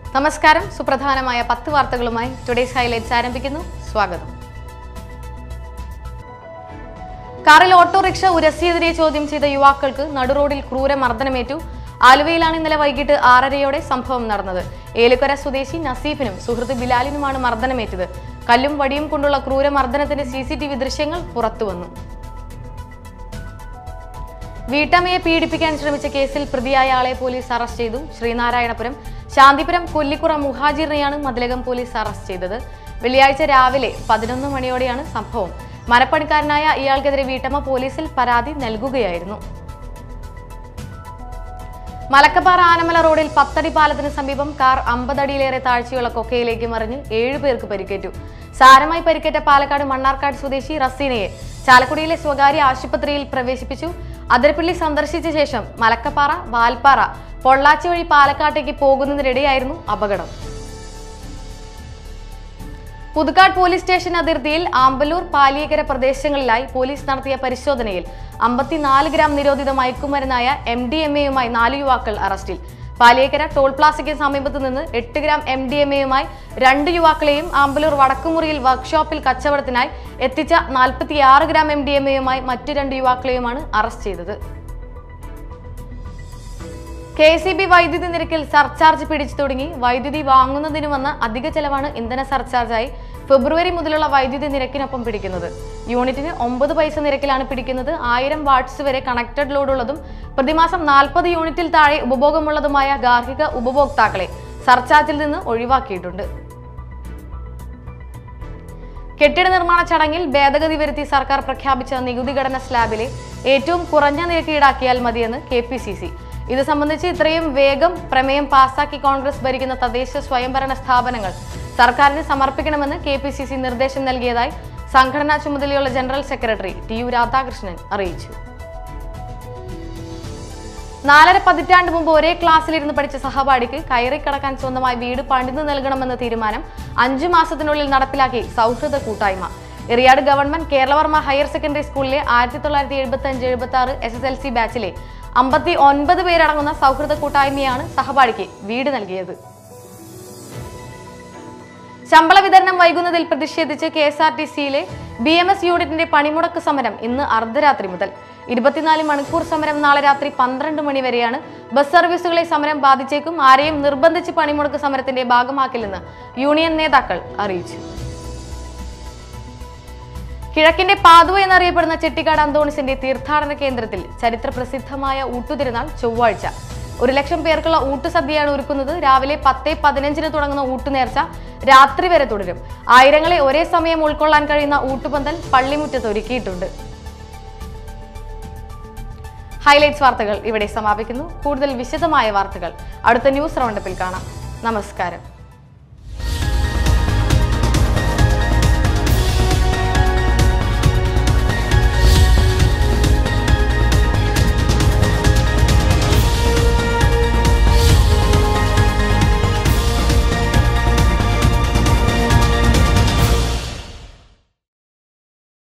നമസ്കാരം സുപ്രധാനമായ പത്ത് വാർത്തകളുമായി ടുഡേസ് ഹൈലൈറ്റ്സ് ആരംഭിക്കുന്നു സ്വാഗതം കാറിൽ ഓട്ടോറിക്ഷ ഉരസിയെതിരെ ചോദ്യം ചെയ്ത യുവാക്കൾക്ക് നടുറോഡിൽ ക്രൂര മർദ്ദനമേറ്റു ആലുവയിലാണ് ഇന്നലെ വൈകിട്ട് ആറരയോടെ സംഭവം നടന്നത് ഏലുക്കര സ്വദേശി നസീഫിനും സുഹൃത്ത് ബിലാലിനുമാണ് മർദ്ദനമേറ്റത് കല്ലും വടിയും കൊണ്ടുള്ള ക്രൂര മർദ്ദനത്തിന്റെ സി സി ടി വി ദൃശ്യങ്ങൾ പുറത്തുവന്നു വീട്ടമ്മയെ പീഡിപ്പിക്കാൻ ശ്രമിച്ച കേസിൽ പ്രതിയായ ആളെ പോലീസ് അറസ്റ്റ് ചെയ്തു ശ്രീനാരായണപുരം ശാന്തിപുരം കൊല്ലിക്കുറ മുഹാജിറിനെയാണ് മതിലകം പോലീസ് അറസ്റ്റ് ചെയ്തത് വെള്ളിയാഴ്ച രാവിലെ പതിനൊന്ന് മണിയോടെയാണ് സംഭവം മരപ്പണിക്കാരനായ ഇയാൾക്കെതിരെ വീട്ടമ്മ പോലീസിൽ പരാതി നൽകുകയായിരുന്നു മലക്കപ്പാറ ആനമല റോഡിൽ പത്തടി പാലത്തിന് സമീപം കാർ അമ്പതടിയിലേറെ താഴ്ചയുള്ള കൊക്കയിലേക്ക് മറിഞ്ഞ് ഏഴുപേർക്ക് പരിക്കേറ്റു സാരമായി പരിക്കേറ്റ പാലക്കാട് മണ്ണാർക്കാട് സ്വദേശി റസീനയെ ചാലക്കുടിയിലെ സ്വകാര്യ ആശുപത്രിയിൽ പ്രവേശിപ്പിച്ചു അതിരപ്പള്ളി സന്ദർശിച്ച ശേഷം മലക്കപ്പാറ വാൽപ്പാറ പൊള്ളാച്ചി വഴി പാലക്കാട്ടേക്ക് പോകുന്നതിനിടെയായിരുന്നു അപകടം പുതുക്കാട് പോലീസ് സ്റ്റേഷൻ അതിർത്തിയിൽ ആമ്പലൂർ പാലിയേക്കര പ്രദേശങ്ങളിലായി പോലീസ് നടത്തിയ പരിശോധനയിൽ അമ്പത്തിനാല് ഗ്രാം നിരോധിത മയക്കുമരുന്നായ എം ഡി എം എയുമായി നാല് യുവാക്കൾ അറസ്റ്റിൽ പാലിയേക്കര ടോൾ പ്ലാസയ്ക്ക് സമീപത്ത് നിന്ന് എട്ട് ഗ്രാം എം ഡി എം എയുമായി രണ്ട് യുവാക്കളെയും ആമ്പലൂർ വടക്കുമുറിയിൽ വർക്ക്ഷോപ്പിൽ കച്ചവടത്തിനായി എത്തിച്ച നാൽപ്പത്തിയാറ് ഗ്രാം എം ഡി എം എയുമായി മറ്റു രണ്ട് യുവാക്കളെയുമാണ് അറസ്റ്റ് ചെയ്തത് കെ സി ബി വൈദ്യുതി നിരക്കിൽ സർചാർജ് പിടിച്ചു തുടങ്ങി വൈദ്യുതി വാങ്ങുന്നതിന് വന്ന അധിക ചെലവാണ് ഇന്ധന സർചാർജായി ഫെബ്രുവരി മുതലുള്ള വൈദ്യുതി നിരക്കിനൊപ്പം പിടിക്കുന്നത് യൂണിറ്റിന് ഒമ്പത് പൈസ നിരക്കിലാണ് പിടിക്കുന്നത് ആയിരം വാട്ട്സ് വരെ കണക്റ്റഡ് ലോഡുള്ളതും പ്രതിമാസം നാൽപ്പത് യൂണിറ്റിൽ താഴെ ഉപഭോഗമുള്ളതുമായ ഗാർഹിക ഉപഭോക്താക്കളെ സർചാർജിൽ നിന്ന് ഒഴിവാക്കിയിട്ടുണ്ട് കെട്ടിട നിർമ്മാണ ചടങ്ങിൽ ഭേദഗതി വരുത്തി സർക്കാർ പ്രഖ്യാപിച്ച നികുതി ഘടന സ്ലാബിലെ ഏറ്റവും കുറഞ്ഞ നിരക്ക് ഈടാക്കിയാൽ മതിയെന്ന് കെ പി സി സി ഇത് സംബന്ധിച്ച് ഇത്രയും വേഗം പ്രമേയം പാസാക്കി കോൺഗ്രസ് ഭരിക്കുന്ന തദ്ദേശ സ്വയംഭരണ സ്ഥാപനങ്ങൾ സർക്കാരിന് സമർപ്പിക്കണമെന്ന് കെ പി സി സി നിർദ്ദേശം നൽകിയതായി സംഘടനാ ചുമതലയുള്ള general secretary T U Radhakrishnan അറിയിച്ചു നാലര പതിറ്റാണ്ട് മുമ്പ് ഒരേ ക്ലാസ്സിലിരുന്ന് പഠിച്ച സഹപാഠിക്ക് കയറി കടക്കാൻ സ്വന്തമായി വീട് പണിതു നൽകണമെന്ന തീരുമാനം അഞ്ചു മാസത്തിനുള്ളിൽ നടപ്പിലാക്കി സൗഹൃദ കൂട്ടായ്മ Eriyad government Keralavarma higher secondary സ്കൂളിലെ ആയിരത്തി തൊള്ളായിരത്തി എഴുപത്തി അഞ്ച് എഴുപത്തി ആറ് എസ് എസ് എൽ സി ബാച്ചിലെ അമ്പത്തി ഒൻപത് പേരടങ്ങുന്ന സൗഹൃദ കൂട്ടായ്മയാണ് സഹപാഠിക്ക് വീട് നൽകിയത് ശമ്പള വിതരണം വൈകുന്നതിൽ പ്രതിഷേധിച്ച് കെ എസ് ആർ ടി സിയിലെ ബി എം എസ് യൂണിറ്റിന്റെ പണിമുടക്ക് സമരം ഇന്ന് അർദ്ധരാത്രി മുതൽ ഇരുപത്തിനാല് മണിക്കൂർ സമരം നാളെ രാത്രി പന്ത്രണ്ട് മണി വരെയാണ് ബസ് സർവീസുകളെ സമരം ബാധിച്ചേക്കും ആരെയും നിർബന്ധിച്ച് പണിമുടക്ക് സമരത്തിന്റെ ഭാഗമാക്കില്ലെന്ന് യൂണിയൻ നേതാക്കൾ അറിയിച്ചു കിഴക്കിന്റെ പാതുവ എന്നറിയപ്പെടുന്ന ചെട്ടിക്കാട് അന്തോണിസിന്റെ തീർത്ഥാടന കേന്ദ്രത്തിൽ ചരിത്ര പ്രസിദ്ധമായ ഊട്ടുതിരുനാൾ ചൊവ്വാഴ്ച ഒരു ലക്ഷം പേർക്കുള്ള ഊട്ടുസദ്യയാണ് ഒരുക്കുന്നത് രാവിലെ പത്ത് പതിനഞ്ചിന് തുടങ്ങുന്ന ഊട്ടുനേർച്ച രാത്രി വരെ തുടരും ആയിരങ്ങളെ ഒരേ സമയം ഉൾക്കൊള്ളാൻ കഴിയുന്ന ഊട്ടുപന്തൽ പള്ളിമുറ്റത്ത് ഒരുക്കിയിട്ടുണ്ട് ഹൈലൈറ്റ്സ് വാർത്തകൾ ഇവിടെ സമാപിക്കുന്നു കൂടുതൽ വിശദമായ വാർത്തകൾ അടുത്ത ന്യൂസ് റൗണ്ടപ്പിൽ കാണാം നമസ്കാരം